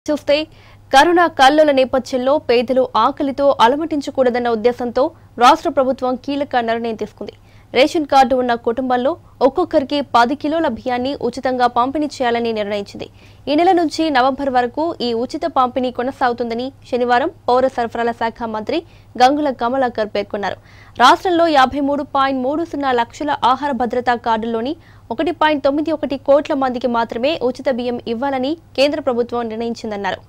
చూస్తే కరోనా కల్లోల నేపథ్యంలో పేదలు ఆకలితో అలమటించకూడదన్న ఉద్దేశంతో రాష్ట్ర ప్రభుత్వం కీలక నిర్ణయం తీసుకుంది రేషన్ కార్డు ఉన్న కుటుంబంలో ఒక్కొక్కరికి పది కిలోల బియ్యాన్ని ఉచితంగా పంపిణీ చేయాలని నిర్ణయించింది ఈ నెల నుంచి నవంబర్ వరకు ఈ ఉచిత పంపిణీ కొనసాగుతుందని శనివారం పౌర సరఫరాల శాఖ మంత్రి గంగుల కమలాకర్ పేర్కొన్నారు రాష్ట్రంలో యాభై మూడు పాయింట్ మూడు సున్నా లక్షల ఆహార భద్రతా కార్డుల్లోని ఒకటి పాయింట్ తొమ్మిది ఒకటి కోట్ల మందికి మాత్రమే ఉచిత బియ్యం ఇవ్వాలని కేంద్ర ప్రభుత్వం నిర్ణయించిందన్నారు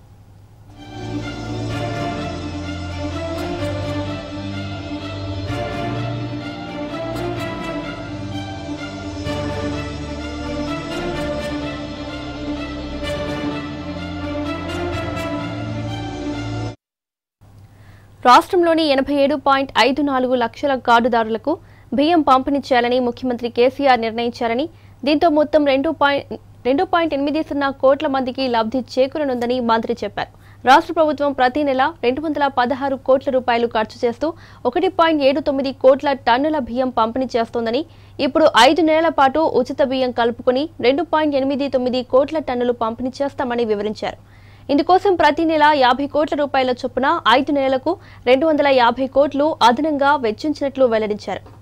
రాష్ట్రంలోని ఎనభై ఏడు పాయింట్ ఐదు నాలుగు లక్షల కార్డుదారులకు బియ్యం పంపిణీ చేయాలని ముఖ్యమంత్రి కేసీఆర్ నిర్ణయించారని దీంతో మొత్తం రెండు పాయింట్ రెండు పాయింట్ ఎనిమిది సున్నా కోట్ల మందికి లబ్ధి చేకూరనుందని మంత్రి చెప్పారు రాష్ట్ర ప్రభుత్వం ప్రతి నెల రెండు వందల పదహారు కోట్ల రూపాయలు ఖర్చు చేస్తూ ఒకటి పాయింట్ ఏడు తొమ్మిది కోట్ల టన్నుల బియ్యం పంపిణీ చేస్తోందని ఇప్పుడు ఐదు నెలల పాటు ఉచిత బియ్యం కలుపుకొని రెండు పాయింట్ ఎనిమిది తొమ్మిది కోట్ల టన్నులు పంపిణీ చేస్తామని వివరించారు ఇందుకోసం ప్రతి నెల యాభై కోట్ల రూపాయల చొప్పున ఐదు నెలలకు రెండు వందల యాభై కోట్లు అదనంగా వెచ్చించినట్లు వెల్లడించారు